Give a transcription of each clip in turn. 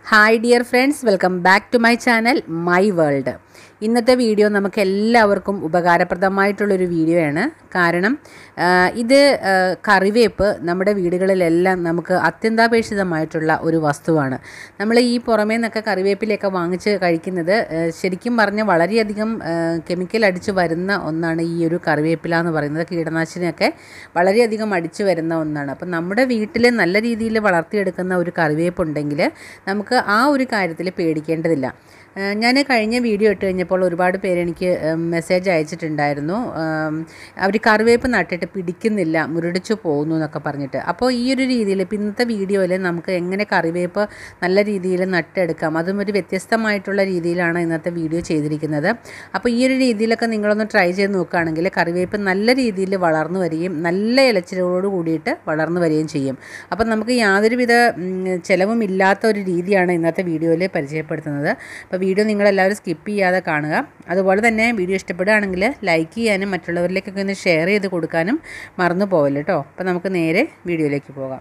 hi dear friends welcome back to my channel my world ഇന്നത്തെ video നമുക്ക് എല്ലാവർക്കും ഉപകാരപ്രദമായിട്ടുള്ളൊരു video ആണ് കാരണം ആ, ഇത് ആ, കറിവേപ്പ് നമ്മുടെ വീടുകളിലെല്ലാം നമുക്ക് അത്യന്താപേക്ഷിതമായിട്ടുള്ള ഒരു വസ്തുവാണ് നമ്മൾ ഈ പുറമേ നിന്നൊക്കെ കറിവേപ്പിലൊക്കെ വാങ്ങിച്ച് കഴിക്കുന്നത് ആ, ശരിക്കും പറഞ്ഞാൽ വളരെയധികം കെമിക്കൽ അടിച്ച് വരുന്ന ഒന്നാണ് ഈ ഒരു കറിവേപ്പില എന്ന് പറയുന്നത് കീടനാശിനിയൊക്കെ വളരെയധികം അടിച്ച് വരുന്ന ഒന്നാണ് അപ്പം നമ്മുടെ വീട്ടിൽ നല്ല രീതിയിൽ വളർത്തിയെടുക്കുന്ന ഒരു കറിവേപ്പ് ഉണ്ടെങ്കിൽ നമുക്ക് ആ ഒരു കാര്യത്തിൽ പേടിക്കേണ്ടതില്ല ഞാൻ കഴിഞ്ഞ വീഡിയോ ഇട്ട് കഴിഞ്ഞപ്പോൾ ഒരുപാട് പേര് എനിക്ക് മെസ്സേജ് അയച്ചിട്ടുണ്ടായിരുന്നു അവർ കറിവേപ്പ് നട്ടിട്ട് പിടിക്കുന്നില്ല മുരടിച്ചു പോകുന്നു എന്നൊക്കെ പറഞ്ഞിട്ട് അപ്പോൾ ഈ ഒരു രീതിയിൽ ഇപ്പം ഇന്നത്തെ വീഡിയോയിൽ നമുക്ക് എങ്ങനെ കറിവേപ്പ് നല്ല രീതിയിൽ നട്ടെടുക്കാം അതും ഒരു വ്യത്യസ്തമായിട്ടുള്ള രീതിയിലാണ് ഇന്നത്തെ വീഡിയോ ചെയ്തിരിക്കുന്നത് അപ്പോൾ ഈ ഒരു രീതിയിലൊക്കെ നിങ്ങളൊന്ന് ട്രൈ ചെയ്ത് നോക്കുകയാണെങ്കിൽ കറിവേപ്പ് നല്ല രീതിയിൽ വളർന്നു വരികയും നല്ല ഇലച്ചിലോട് കൂടിയിട്ട് വളർന്നു വരികയും ചെയ്യും അപ്പം നമുക്ക് യാതൊരുവിധ ഉം, ചെലവുമില്ലാത്ത ഒരു രീതിയാണ് ഇന്നത്തെ വീഡിയോയിൽ പരിചയപ്പെടുത്തുന്നത് അപ്പോൾ വീഡിയോ നിങ്ങളെല്ലാവരും സ്കിപ്പ് ചെയ്യാതെ കാണുക അതുപോലെ തന്നെ വീഡിയോ ഇഷ്ടപ്പെടുകയാണെങ്കിൽ ലൈക്ക് ചെയ്യാനും മറ്റുള്ളവരിലേക്കൊക്കെ ഒന്ന് ഷെയർ ചെയ്ത് കൊടുക്കാനും മറന്നു പോവല്ലോ കേട്ടോ അപ്പോൾ നമുക്ക് നേരെ വീഡിയോയിലേക്ക് പോകാം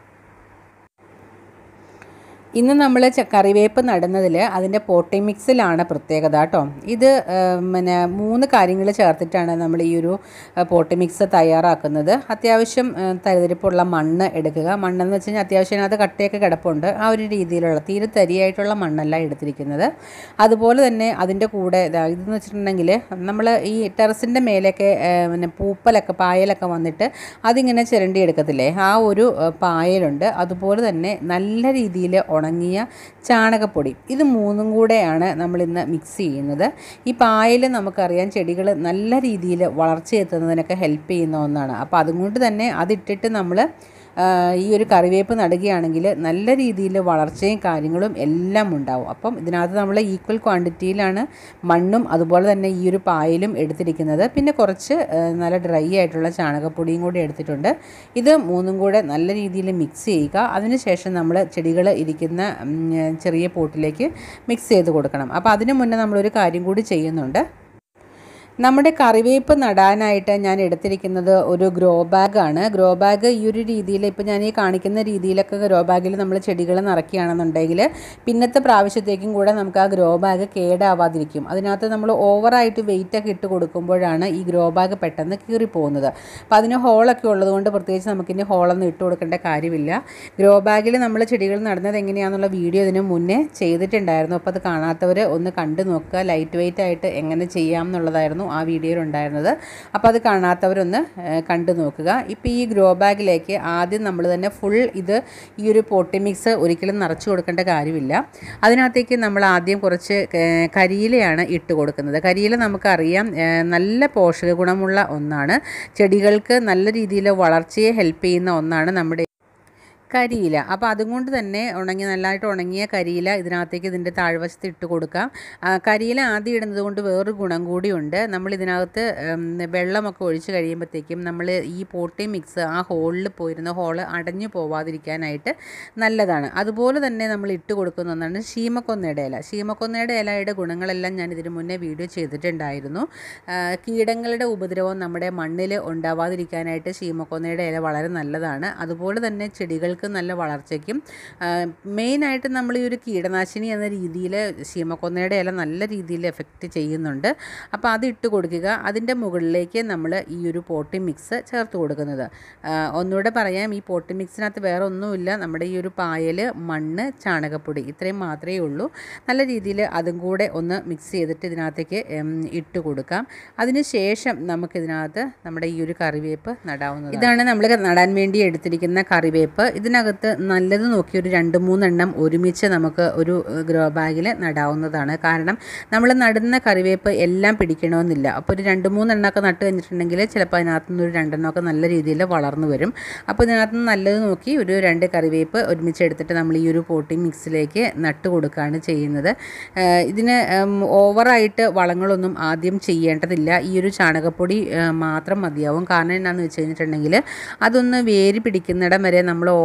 ഇന്ന് നമ്മൾ ച- കറിവേപ്പ് നടുന്നതിൽ അതിൻ്റെ പോട്ടി മിക്സിലാണ് പ്രത്യേകത കേട്ടോ ഇത് ആ, പിന്നെ മൂന്ന് കാര്യങ്ങൾ ചേർത്തിട്ടാണ് നമ്മൾ ഈ ഒരു ആ, പോട്ടി മിക്സ് തയ്യാറാക്കുന്നത് അത്യാവശ്യം ആ, തരിതരിപ്പുള്ള മണ്ണ് എടുക്കുക മണ്ണെന്ന് വെച്ച് കഴിഞ്ഞാൽ അത്യാവശ്യം അതിനകത്ത് കട്ടയൊക്കെ കിടപ്പുണ്ട് ആ ഒരു രീതിയിലുള്ള തീരെ തരിയായിട്ടുള്ള മണ്ണല്ല എടുത്തിരിക്കുന്നത് അതുപോലെ തന്നെ അതിൻ്റെ കൂടെ ഇതാ ഇതെന്ന് വെച്ചിട്ടുണ്ടെങ്കിൽ നമ്മൾ ഈ ടെറസിൻ്റെ മേലെയൊക്കെ ആ, പിന്നെ പൂപ്പലൊക്കെ പായലൊക്കെ വന്നിട്ട് അതിങ്ങനെ ചിരണ്ടി എടുക്കത്തില്ലേ ആ ഒരു ആ, പായലുണ്ട് അതുപോലെ തന്നെ നല്ല രീതിയിൽ ഉണങ്ങിയ ചാണകപ്പൊടി ഇത് മൂന്നും കൂടെയാണ് നമ്മൾ ഇന്ന് മിക്സ് ചെയ്യുന്നത് ഈ പായൽ നമുക്കറിയാം ചെടികൾ നല്ല രീതിയിൽ വളർച്ചയെത്തുന്നതിനൊക്കെ ഹെൽപ്പ് ചെയ്യുന്ന ഒന്നാണ് അപ്പോൾ അതുകൊണ്ട് തന്നെ അതിട്ടിട്ട് നമ്മൾ ഈ ഒരു കറിവേപ്പ് നടുകയാണെങ്കിൽ നല്ല രീതിയിൽ വളർച്ചയും കാര്യങ്ങളും എല്ലാം ഉണ്ടാവും അപ്പം ഇതിനകത്ത് നമ്മൾ ഈക്വൽ ക്വാണ്ടിറ്റിയിലാണ് മണ്ണും അതുപോലെ തന്നെ ഈ ഒരു പായലും എടുത്തിരിക്കുന്നത് പിന്നെ കുറച്ച് ആ, നല്ല ഡ്രൈ ആയിട്ടുള്ള ചാണകപ്പൊടിയും കൂടി എടുത്തിട്ടുണ്ട് ഇത് മൂന്നും കൂടെ നല്ല രീതിയിൽ മിക്സ് ചെയ്യുക അതിനുശേഷം നമ്മൾ ചെടികൾ ഇരിക്കുന്ന ഉം, ചെറിയ പോട്ടിലേക്ക് മിക്സ് ചെയ്ത് കൊടുക്കണം അപ്പോൾ അതിന് മുന്നേ നമ്മളൊരു കാര്യം കൂടി ചെയ്യുന്നുണ്ട് നമ്മുടെ കറിവേപ്പ് നടാനായിട്ട് ഞാൻ എടുത്തിരിക്കുന്നത് ഒരു ഗ്രോ ബാഗാണ് ഗ്രോ ബാഗ് ഈ ഒരു രീതിയിൽ ഇപ്പോൾ ഞാൻ ഈ കാണിക്കുന്ന രീതിയിലൊക്കെ ഗ്രോ ബാഗിൽ നമ്മൾ ചെടികൾ നിറയ്ക്കുകയാണെന്നുണ്ടെങ്കിൽ പിന്നത്തെ പ്രാവശ്യത്തേക്കും കൂടെ നമുക്ക് ആ ഗ്രോ ബാഗ് കേടാവാതിരിക്കും അതിനകത്ത് നമ്മൾ ഓവറായിട്ട് വെയിറ്റ് ഒക്കെ ഇട്ട് കൊടുക്കുമ്പോഴാണ് ഈ ഗ്രോ ബാഗ് പെട്ടെന്ന് കീറിപ്പോകുന്നത് അപ്പോൾ അതിന് ഹോളൊക്കെ ഉള്ളതുകൊണ്ട് പ്രത്യേകിച്ച് നമുക്കിനി ഹോളൊന്നും ഇട്ട് കൊടുക്കേണ്ട കാര്യമില്ല ഗ്രോ ബാഗിൽ നമ്മൾ ചെടികൾ നടുന്നത് എങ്ങനെയാണെന്നുള്ള വീഡിയോ ഇതിന് മുന്നേ ചെയ്തിട്ടുണ്ടായിരുന്നു അപ്പോൾ അത് കാണാത്തവർ ഒന്ന് കണ്ടു നോക്കുക ലൈറ്റ് വെയിറ്റ് ആയിട്ട് എങ്ങനെ ചെയ്യാം എന്നുള്ളതായിരുന്നു ആ വീഡിയോയിൽ ഉണ്ടായിരുന്നത് അപ്പോൾ അത് കാണാത്തവരൊന്ന് ഏഹ്, കണ്ടു നോക്കുക ഇപ്പോൾ ഈ ഗ്രോ ബാഗിലേക്ക് ആദ്യം നമ്മൾ തന്നെ ഫുൾ ഇത് ഈ ഒരു പോട്ടി മിക്സ് ഒരിക്കലും നിറച്ച് കൊടുക്കേണ്ട കാര്യമില്ല അതിനകത്തേക്ക് നമ്മൾ ആദ്യം കുറച്ച് ഏഹ്, കരിയിലയാണ് ഇട്ട് കൊടുക്കുന്നത് കരിയില നമുക്കറിയാം ഏഹ്, നല്ല പോഷക ഗുണമുള്ള ഒന്നാണ് ചെടികൾക്ക് നല്ല രീതിയിൽ വളർച്ചയെ ഹെൽപ്പ് ചെയ്യുന്ന ഒന്നാണ് നമ്മുടെ കരിയില അപ്പോൾ അതുകൊണ്ട് തന്നെ ഉണങ്ങി നല്ലതായിട്ട് ഉണങ്ങിയ കരിയില ഇതിനകത്തേക്ക് ഇതിൻ്റെ താഴ്വശത്ത് ഇട്ട് കൊടുക്കാം ആ, കരിയില ആദ്യം ഇടുന്നത് കൊണ്ട് വേറൊരു ഗുണം കൂടിയുണ്ട് നമ്മൾ ഇതിനകത്ത് ഉം, വെള്ളമൊക്കെ ഒഴിച്ച് കഴിയുമ്പോഴത്തേക്കും നമ്മൾ ഈ പോട്ടി മിക്സ് ആ ഹോളിൽ പോയിരുന്ന ഹോള് അടഞ്ഞു പോവാതിരിക്കാനായിട്ട് നല്ലതാണ് അതുപോലെ തന്നെ നമ്മൾ ഇട്ട് കൊടുക്കുന്ന ഒന്നാണ് ശീമക്കൊന്നയുടെ ഇല ശീമക്കൊന്നയുടെ ഇലയുടെ ഗുണങ്ങളെല്ലാം ഞാൻ ഇതിനു മുന്നേ വീഡിയോ ചെയ്തിട്ടുണ്ടായിരുന്നു ആ, കീടങ്ങളുടെ ഉപദ്രവം നമ്മുടെ മണ്ണിൽ ഉണ്ടാവാതിരിക്കാനായിട്ട് ശീമക്കൊന്നയുടെ ഇല വളരെ നല്ലതാണ് അതുപോലെ തന്നെ ചെടികൾക്ക് നല്ല വളർച്ചയ്ക്കും ആ, മെയിനായിട്ട് നമ്മൾ ഈ ഒരു കീടനാശിനി എന്ന രീതിയിൽ ശീമക്കൊന്നയുടെ ഇല നല്ല രീതിയിൽ എഫക്റ്റ് ചെയ്യുന്നുണ്ട് അപ്പോൾ അത് ഇട്ട് കൊടുക്കുക അതിൻ്റെ മുകളിലേക്ക് നമ്മൾ ഈ ഒരു പോട്ടി മിക്സ് ചേർത്ത് കൊടുക്കുന്നത് ആ, ഒന്നുകൂടെ പറയാം ഈ പോട്ടി മിക്സിനകത്ത് വേറെ ഒന്നുമില്ല നമ്മുടെ ഈ ഒരു പായൽ മണ്ണ് ചാണകപ്പൊടി ഇത്രയും മാത്രമേ ഉള്ളൂ നല്ല രീതിയിൽ അതും കൂടെ ഒന്ന് മിക്സ് ചെയ്തിട്ട് ഇതിനകത്തേക്ക് ഉം, ഇട്ട് കൊടുക്കാം അതിനുശേഷം നമുക്കിതിനകത്ത് നമ്മുടെ ഈ ഒരു കറിവേപ്പ് നടാവുന്നത് ഇതാണ് നമ്മൾ നടാൻ വേണ്ടി എടുത്തിരിക്കുന്ന കറിവേപ്പ് ഇതിനകത്ത് നല്ലത് നോക്കി ഒരു രണ്ട് മൂന്നെണ്ണം ഒരുമിച്ച് നമുക്ക് ഒരു ഗ്രോ ബാഗിൽ നടാവുന്നതാണ് കാരണം നമ്മൾ നടുന്ന കറിവേപ്പ് എല്ലാം പിടിക്കണമെന്നില്ല അപ്പോൾ ഒരു രണ്ട് മൂന്നെണ്ണമൊക്കെ നട്ട് കഴിഞ്ഞിട്ടുണ്ടെങ്കിൽ ചിലപ്പോൾ അതിനകത്ത് നിന്ന് ഒരു രണ്ടെണ്ണമൊക്കെ നല്ല രീതിയിൽ വളർന്നു വരും അപ്പോൾ ഇതിനകത്ത് നിന്ന് നല്ലത് നോക്കി ഒരു രണ്ട് കറിവേപ്പ് ഒരുമിച്ച് എടുത്തിട്ട് നമ്മൾ ഈ ഒരു പോട്ടി മിക്സിലേക്ക് നട്ട് കൊടുക്കുകയാണ് ചെയ്യുന്നത് ഏഹ് ഇതിന് ഉം, ഓവറായിട്ട് വളങ്ങളൊന്നും ആദ്യം ചെയ്യേണ്ടതില്ല ഈ ഒരു ചാണകപ്പൊടി ഏഹ്, മാത്രം മതിയാവും കാരണം എന്നാന്ന് വെച്ച് കഴിഞ്ഞിട്ടുണ്ടെങ്കിൽ അതൊന്ന് വേര് പിടിക്കുന്നിടം വരെ നമ്മൾ ഓവർ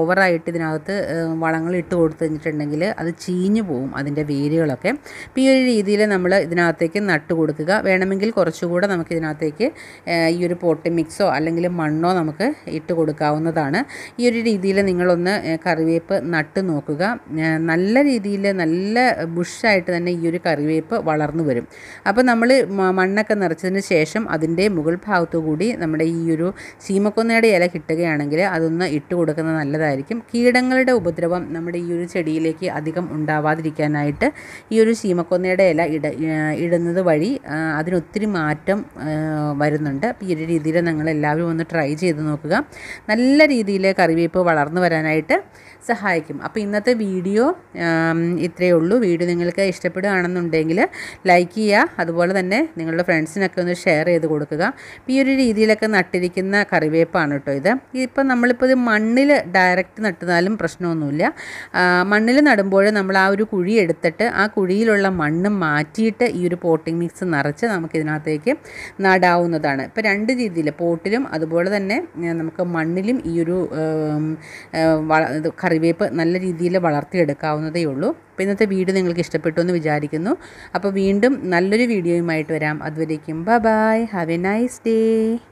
ഓവറായിട്ട് ഇതിനകത്ത് ഏഹ്, വളങ്ങൾ ഇട്ട് കൊടുത്തു കഴിഞ്ഞിട്ടുണ്ടെങ്കിൽ അത് ചീഞ്ഞു പോകും അതിൻ്റെ വേരുകളൊക്കെ അപ്പോൾ ഈ ഒരു രീതിയിൽ നമ്മൾ ഇതിനകത്തേക്ക് നട്ട് കൊടുക്കുക വേണമെങ്കിൽ കുറച്ചുകൂടെ നമുക്ക് ഇതിനകത്തേക്ക് ഏഹ്, ഈ ഒരു പോട്ടി മിക്സോ അല്ലെങ്കിൽ മണ്ണോ നമുക്ക് ഇട്ട് കൊടുക്കാവുന്നതാണ് ഈ ഒരു രീതിയിൽ നിങ്ങളൊന്ന് ഏഹ്, കറിവേപ്പ് നട്ട് നോക്കുക ഏഹ്, നല്ല രീതിയിൽ നല്ല ബുഷായിട്ട് തന്നെ ഈ ഒരു കറിവേപ്പ് വളർന്നു വരും അപ്പോൾ നമ്മൾ മണ്ണൊക്കെ നിറച്ചതിന് ശേഷം അതിൻ്റെ മുകൾ ഭാഗത്തു കൂടി നമ്മുടെ ഈ ഒരു ചീമക്കൊന്നയുടെ ഇല കിട്ടുകയാണെങ്കിൽ അതൊന്ന് ഇട്ട് കൊടുക്കുന്നത് നല്ലതായിരിക്കും കീടങ്ങളുടെ ഉപദ്രവം നമ്മുടെ ഈ ഒരു ചെടിയിലേക്ക് അധികം ഉണ്ടാവാതിരിക്കാനായിട്ട് ഈ ഒരു ചീമക്കൊന്നയുടെ ഇല ഇട ഏഹ് ഇടുന്നത് വഴി ആ, അതിനൊത്തിരി മാറ്റം ആ, വരുന്നുണ്ട് അപ്പോൾ ഈ ഒരു രീതിയിൽ നിങ്ങൾ എല്ലാവരും ഒന്ന് ട്രൈ ചെയ്ത് നോക്കുക നല്ല രീതിയിൽ കറിവേപ്പ് വളർന്നു വരാനായിട്ട് സഹായിക്കും അപ്പോൾ ഇന്നത്തെ വീഡിയോ ആം, ഇത്രയേ ഉള്ളൂ വീഡിയോ നിങ്ങൾക്ക് ഇഷ്ടപ്പെടുകയാണെന്നുണ്ടെങ്കിൽ ലൈക്ക് ചെയ്യുക അതുപോലെ തന്നെ നിങ്ങളുടെ ഫ്രണ്ട്സിനൊക്കെ ഒന്ന് ഷെയർ ചെയ്ത് കൊടുക്കുക അപ്പോൾ ഈ ഒരു രീതിയിലൊക്കെ നട്ടിരിക്കുന്ന കറിവേപ്പാണ് കേട്ടോ ഇത് ഇപ്പം നമ്മളിപ്പോൾ ഇത് മണ്ണിൽ ഡയറക്റ്റ് നട്ടുന്നാലും പ്രശ്നമൊന്നുമില്ല മണ്ണിൽ നടുമ്പോൾ നമ്മൾ ആ ഒരു കുഴി എടുത്തിട്ട് ആ കുഴിയിലുള്ള മണ്ണ് മാറ്റിയിട്ട് ഈ ഒരു പോട്ടിംഗ് മിക്സ് നിറച്ച് നമുക്ക് ഇതിനകത്തേക്ക് നടാവുന്നതാണ് ഇപ്പോൾ രണ്ട് രീതിയിൽ പോട്ടിലും അതുപോലെ തന്നെ ഏ, നമുക്ക് മണ്ണിലും ഈ ഒരു ഏം, ഏ, വള- ഇത് കറിവേപ്പ് നല്ല രീതിയിൽ വളർത്തിയെടുക്കാവുന്നതേ ഉള്ളൂ അപ്പോൾ ഇന്നത്തെ വീഡിയോ നിങ്ങൾക്ക് ഇഷ്ടപ്പെട്ടു എന്ന് വിചാരിക്കുന്നു അപ്പോൾ വീണ്ടും നല്ലൊരു വീഡിയോയുമായിട്ട് വരാം അതുവരേക്കും bye bye have a nice day